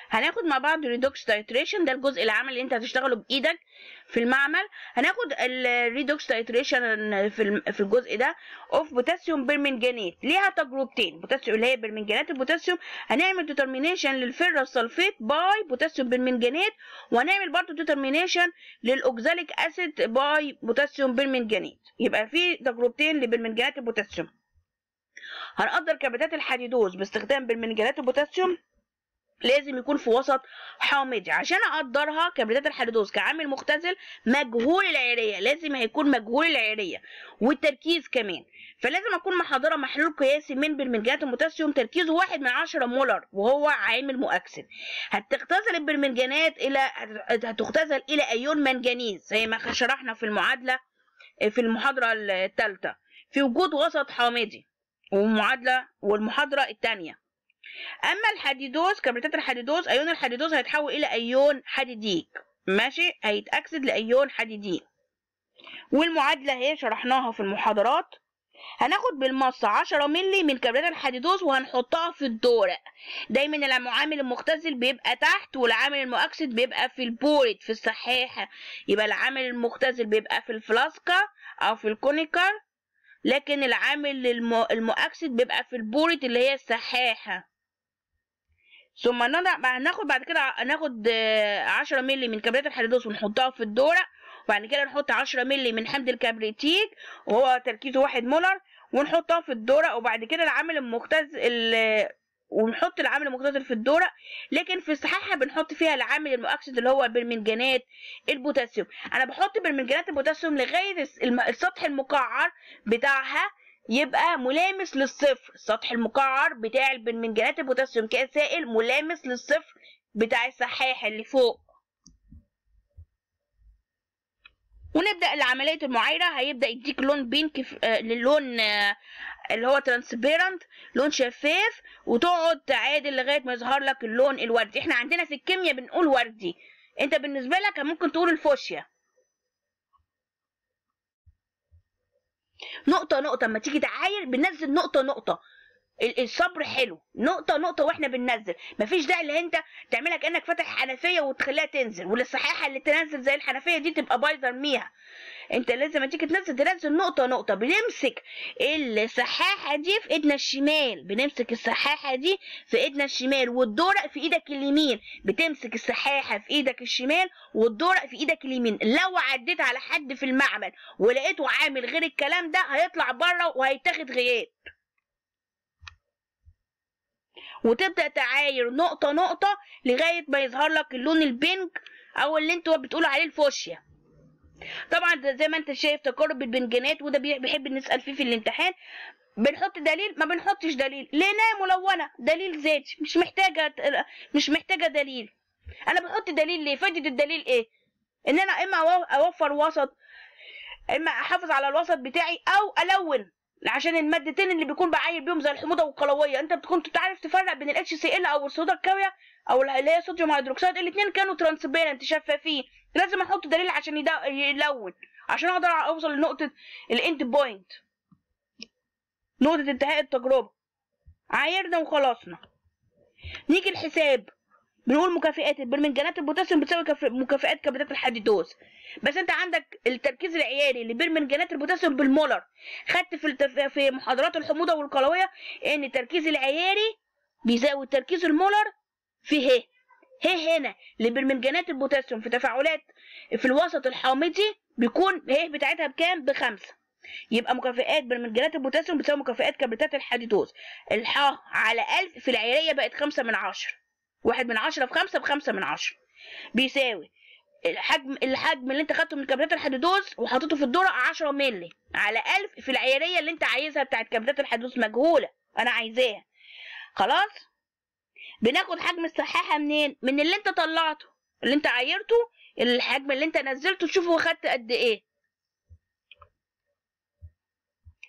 هناخد مع بعض ريدوكس تايتريشن ده الجزء العملي اللي انت هتشتغله بايدك في المعمل هناخد الريدوكس تايتريشن في الم- في الجزء ده اوف بوتاسيوم بيرمنجانات ليها تجربتين بوتاسيوم اللي هي برمنجانات البوتاسيوم هنعمل ديترمينيشن للفيرس سلفيت باي بوتاسيوم برمنجانات وهنعمل برضو ديترمينيشن للاوكزاليك اسيد باي بوتاسيوم برمنجانات يبقى في تجربتين لبرمنجانات البوتاسيوم هنقدر كبدات الحديدوز باستخدام برمنجانات البوتاسيوم لازم يكون في وسط حامضي عشان اقدرها كبريتات الحديدوز كعامل مختزل مجهول العيريه لازم هيكون مجهول العيريه والتركيز كمان فلازم اكون محضره محلول قياسي من برمنجانات البوتاسيوم تركيزه واحد من عشرة مولر وهو عامل مؤكسد هتختزل البرمنجانات الى هتختزل الى ايون منجنيز زي ما شرحنا في المعادله في المحاضره الثالثه في وجود وسط حامضي والمعادله والمحاضره الثانيه اما الحديدوز كبريتات الحديدوز ايون الحديدوز هيتحول الى ايون حديديك ماشي هيتاكسد لايون حديديك والمعادله هي شرحناها في المحاضرات هناخد بالمص 10 مللي من كبريتات الحديدوز وهنحطها في الدورق دايما المعامل المختزل بيبقى تحت والعامل المؤكسد بيبقى في البورد في السحاحه يبقى العامل المختزل بيبقى في الفلاسكا او في الكونيكر لكن العامل الم- المؤكسد بيبقى في البورد اللي هي السحاحه ثم نضع هناخد بعد كده هناخد آه، 10 مللي من كبريت الحديدوس ونحطها في الدورق وبعد كده نحط 10 مللي من حمض الكبريتيك وهو تركيزه 1 مولر ونحطها في الدورق وبعد كده العامل المختز ال- ونحط العامل المختزل في الدورق لكن في الصحيحه بنحط فيها العامل المؤكسد اللي هو برمنجانات البوتاسيوم انا بحط برمنجانات البوتاسيوم لغايه الس- الم- السطح المقعر بتاعها يبقى ملامس للصفر السطح المقعر بتاع البرمنجانات البوتاسيوم كسائل ملامس للصفر بتاع السحاح اللي فوق ونبدا العمليه المعايره هيبدا يديك لون بينك ف- آه، للون آه، اللي هو ترانسبيرنت لون شفاف وتقعد تعادل لغايه ما يظهر لك اللون الوردي احنا عندنا في الكيمياء بنقول وردي انت بالنسبه لك ممكن تقول الفوشيا نقطة نقطة اما تيجي تعاير بننزل نقطة نقطة ال- الصبر حلو نقطة نقطة واحنا بننزل مفيش داعي اللي انت تعملها كأنك فاتح حنفية وتخليها تنزل والصحيحة اللي تنزل زي الحنفية دي تبقى بايظة ارميها انت لازم لما تيجي تنزل تنزل نقطة نقطة بنمسك السحاحة دي في ايدنا الشمال بنمسك السحاحة دي في ايدنا الشمال والدورق في ايدك اليمين بتمسك السحاحة في ايدك الشمال والدورق في ايدك اليمين لو عديت على حد في المعمل ولقيته عامل غير الكلام ده هيطلع بره وهيتاخد غياب وتبدا تعاير نقطه نقطه لغايه ما يظهر لك اللون البينك او اللي انتوا بتقولوا عليه الفوشيا طبعا ده زي ما انت شايف تقارب البنجانات وده بي- بيحب نسال فيه في الامتحان بنحط دليل ما بنحطش دليل لانها ملونه دليل ذاتي مش محتاجه مش محتاجه دليل انا بحط دليل ليه فايده الدليل ايه ان انا اما أو- اوفر وسط اما احافظ على الوسط بتاعي او الون عشان المادتين اللي بيكون بعاير بيهم زي الحموضه والقلويه انت بتكون تعرف تفرق بين الاتش سي ال او الصودا الكاويه او اللي هي صوديوم هيدروكسيد الاثنين كانوا ترانسبيرنت شفافين لازم احط دليل عشان يدا- يلون عشان اقدر اوصل لنقطه الاند بوينت نقطه انتهاء التجربه عايرنا وخلصنا نيجي الحساب بنقول مكافئات البرمنجانات البوتاسيوم بتساوي كف- مكافئات كبريتات الحديدوز بس انت عندك التركيز العياري لبرمنجانات البوتاسيوم بالمولر خدت في التف... في محاضرات الحموضه والقلويه ان التركيز العياري بيساوي التركيز المولر في ه ه هنا لبرمنجانات البوتاسيوم في تفاعلات في الوسط الحامضي بيكون ه بتاعتها بكام بخمسة يبقى مكافئات برمنجانات البوتاسيوم بتساوي مكافئات كبريتات الحديدوز الح على ألف في العيارية بقت خمسة من عشرة واحد من عشرة في خمسة بخمسة من عشرة بيساوي الحجم الحجم اللي انت خدته من كبريتات الحديدوز وحطيته في الدورق 10 مللي على 1000 في العياريه اللي انت عايزها بتاعت كبريتات الحديدوز مجهوله انا عايزاها خلاص بناخد حجم السحاحه منين من اللي انت طلعته اللي انت عايرته الحجم اللي انت نزلته تشوفه خدت قد ايه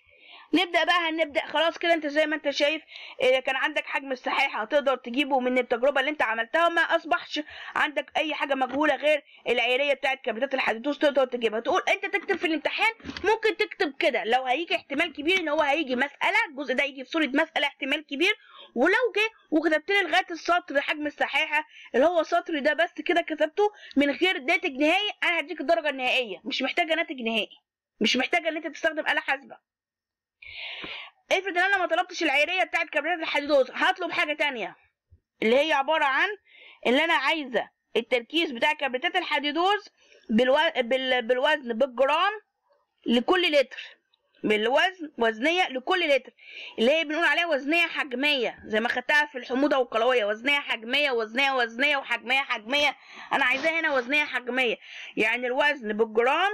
نبدا بقى هنبدا خلاص كده انت زي ما انت شايف إيه، كان عندك حجم الصحيحه هتقدر تجيبه من التجربه اللي انت عملتها وما اصبحش عندك اي حاجه مجهوله غير العياريه بتاعت كبريتات الحديدوس تقدر تجيبها تقول انت تكتب في الامتحان ممكن تكتب كده لو هيجي احتمال كبير ان هو هيجي مساله الجزء ده يجي في صوره مساله احتمال كبير ولو جه وكتبت لي لغايه السطر حجم الصحيحه اللي هو سطر ده بس كده كتبته من غير ناتج نهائي انا هديك الدرجه النهائيه مش محتاجه ناتج نهائي مش محتاجه ان انت تستخدم آلة حاسبة افرض ان انا ما طلبتش العيارية بتاعت كبريتات الحديدوز هطلب حاجة تانية اللي هي عبارة عن اللي انا عايزة التركيز بتاع كبريتات الحديدوز بالو... بال... بالوزن بالجرام لكل لتر بالوزن وزنية لكل لتر اللي هي بنقول عليها وزنية حجمية زي ما خدتها في الحموضة والقلوية وزنية حجمية وزنية وزنية وحجمية حجمية أنا عايزاها هنا وزنية حجمية يعني الوزن بالجرام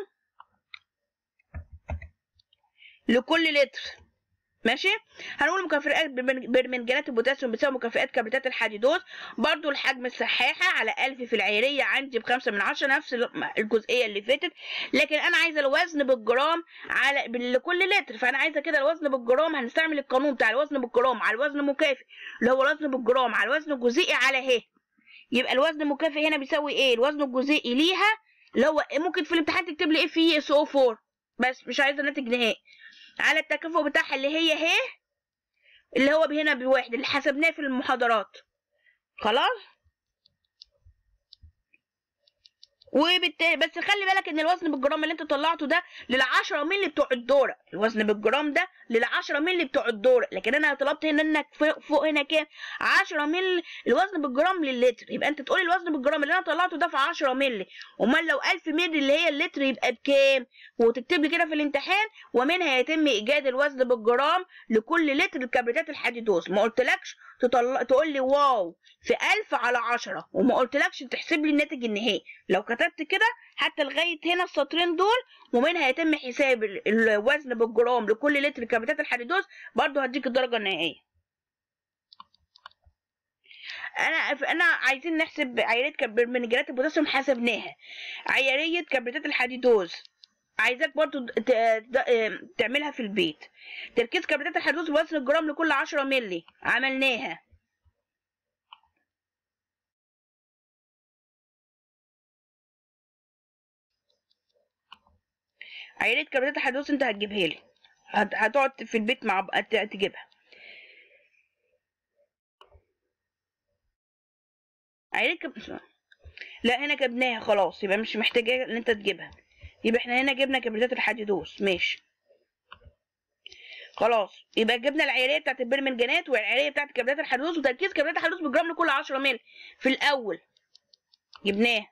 لكل لتر ماشي هنقول مكافئات برمنجانات البوتاسيوم بتساوي مكافئات كبريتات الحديدوز برضو الحجم الصحيحة على ألف في العيرية عندي بخمسة من عشرة نفس الجزئية اللي فاتت لكن أنا عايزة الوزن بالجرام على لكل لتر فأنا عايزة كده الوزن بالجرام هنستعمل القانون بتاع الوزن بالجرام على الوزن مكافئ اللي هو الوزن بالجرام على الوزن الجزيئي على ه يبقى الوزن المكافئ هنا بيساوي ايه الوزن الجزيئي ليها اللي هو ممكن في الامتحان تكتب لي اف اي اس او 4 بس مش عايزه ناتج نهائي على التكافؤ بتاعها اللي هي ه اللي هو هنا بواحد اللي حسبناه في المحاضرات خلاص وبالتالي بس خلي بالك ان الوزن بالجرام اللي انت طلعته ده لل10 مللي بتوع الدوره الوزن بالجرام ده لل10 مللي بتوع الدوره لكن انا طلبت هنا انك فوق, فوق هنا كام 10 مللي الوزن بالجرام للتر يبقى انت تقولي الوزن بالجرام اللي انا طلعته ده في 10 مللي امال لو 1000 مللي اللي هي اللتر يبقى بكام وتكتب لي كده في الامتحان ومنها يتم ايجاد الوزن بالجرام لكل لتر كبريتات الحديدوز ما قلتلكش تطلع تقول لي واو في 1000 على 10 وما قلتلكش تحسب لي الناتج النهائي لو كتبت كده حتى لغايه هنا السطرين دول ومنها يتم حساب الوزن بالجرام لكل لتر كبريتات الحديدوز برضو هديك الدرجه النهائيه انا انا عايزين نحسب عياريه كربونيجرات البوتاسيوم حسبناها عياريه كبريتات الحديدوز عايزاك برضو تعملها في البيت تركيز كبريتات الحديدوز بوزن الجرام لكل 10 مللي عملناها عينة كبريتات الحدوث انت هتجيبها لي هتقعد في البيت مع تجيبها عينة كب... لا هنا جبناها خلاص يبقى مش محتاجة ان انت تجيبها يبقى احنا هنا جبنا كبريتات الحديدوس ماشي خلاص يبقى جبنا العياريه بتاعت البرمنجانات والعياريه بتاعت كبريتات الحدوث وتركيز كبريتات الحدوث بالجرام لكل 10 مللي في الاول جبناه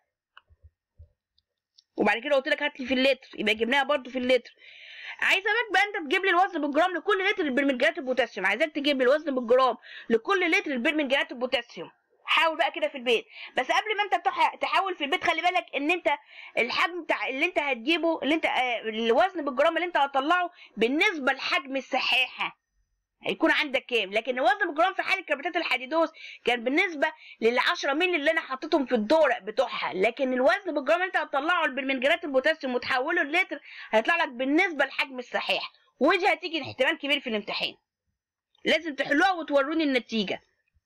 وبعد كده قلت لك هات لي في اللتر يبقى جبناها برضو في اللتر عايزه بقى بقى انت تجيب لي الوزن بالجرام لكل لتر البرمنجانات البوتاسيوم عايزاك تجيب لي الوزن بالجرام لكل لتر البرمنجانات البوتاسيوم حاول بقى كده في البيت بس قبل ما انت تحاول في البيت خلي بالك ان انت الحجم بتاع اللي انت هتجيبه اللي انت آه الوزن بالجرام اللي انت هتطلعه بالنسبه لحجم الصحيحه هيكون عندك كام لكن الوزن بالجرام في حاله كربونات الحديدوز كان بالنسبه لل 10 مللي اللي انا حطيتهم في الدورق بتوعها لكن الوزن بالجرام اللي انت هتطلعه بالمنجرات البوتاسيوم وتحوله للتر هيطلع لك بالنسبه لحجم الصحيح ودي هتيجي احتمال كبير في الامتحان لازم تحلوها وتوروني النتيجه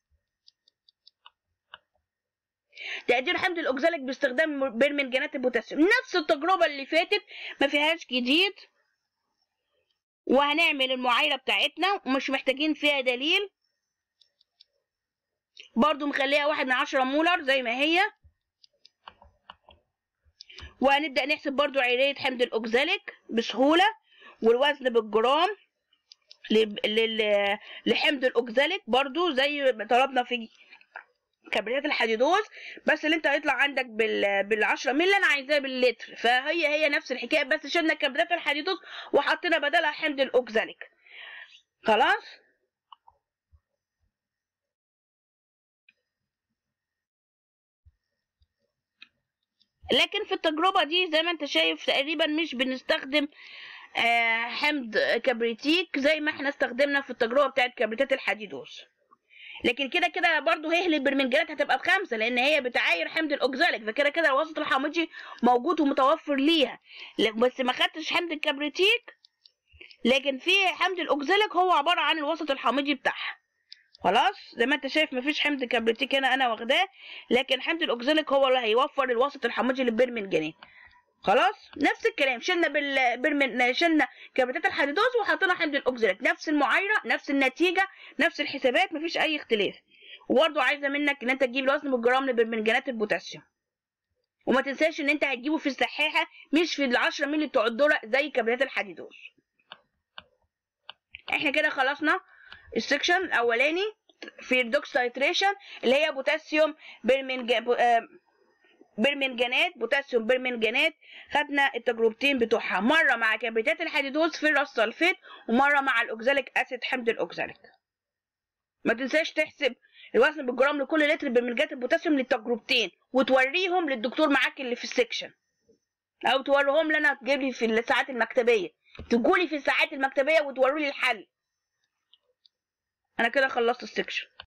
تقدير حمض الاوكزاليك باستخدام برمنجانات البوتاسيوم نفس التجربه اللي فاتت ما فيهاش جديد وهنعمل المعايرة بتاعتنا ومش محتاجين فيها دليل برضو مخليها واحد من عشرة مولر زي ما هي وهنبدأ نحسب برضو عيارية حمض الأوكزاليك بسهولة والوزن بالجرام لحمض الأوكزاليك برضو زي ما طلبنا في كبريتات الحديدوز بس اللي انت هيطلع عندك بال بال 10 مللي انا عايزاه باللتر فهي هي نفس الحكايه بس شلنا كبريتات الحديدوز وحطينا بدلها حمض الاوكزاليك خلاص لكن في التجربه دي زي ما انت شايف تقريبا مش بنستخدم آه حمض كبريتيك زي ما احنا استخدمنا في التجربه بتاعت كبريتات الحديدوز لكن كده كده برضه هي البرمنجانات هتبقى بخمسه لان هي بتعاير حمض الاوكزاليك فكده كده الوسط الحامضي موجود ومتوفر ليها بس ما خدتش حمض الكبريتيك لكن في حمض الاوكزاليك هو عباره عن الوسط الحامضي بتاعها خلاص زي ما انت شايف مفيش حمض كبريتيك هنا انا واخداه لكن حمض الاوكزاليك هو اللي هيوفر الوسط الحامضي للبرمنجانات خلاص نفس الكلام شلنا بالبرمن شلنا كبريتات الحديدوز وحطينا حمض الاوكزاليك نفس المعايره نفس النتيجه نفس الحسابات مفيش اي اختلاف وبرضه عايزه منك ان انت تجيب الوزن بالجرام لبرمنجانات البوتاسيوم وما تنساش ان انت هتجيبه في السحاحه مش في ال 10 مللي بتوع الذره زي كبريتات الحديدوز احنا كده خلصنا السكشن الاولاني في الدوكس تايتريشن اللي هي بوتاسيوم برمنج برمنجانات بوتاسيوم برمنجانات خدنا التجربتين بتوعها مره مع كبريتات الحديدوز في السلفيت ومره مع الاوكزاليك اسيد حمض الاوكزاليك ما تنساش تحسب الوزن بالجرام لكل لتر برمنجات البوتاسيوم للتجربتين وتوريهم للدكتور معاك اللي في السكشن او توريهم لنا تجيب لي في الساعات المكتبيه تجولي في الساعات المكتبيه وتوروا لي الحل انا كده خلصت السكشن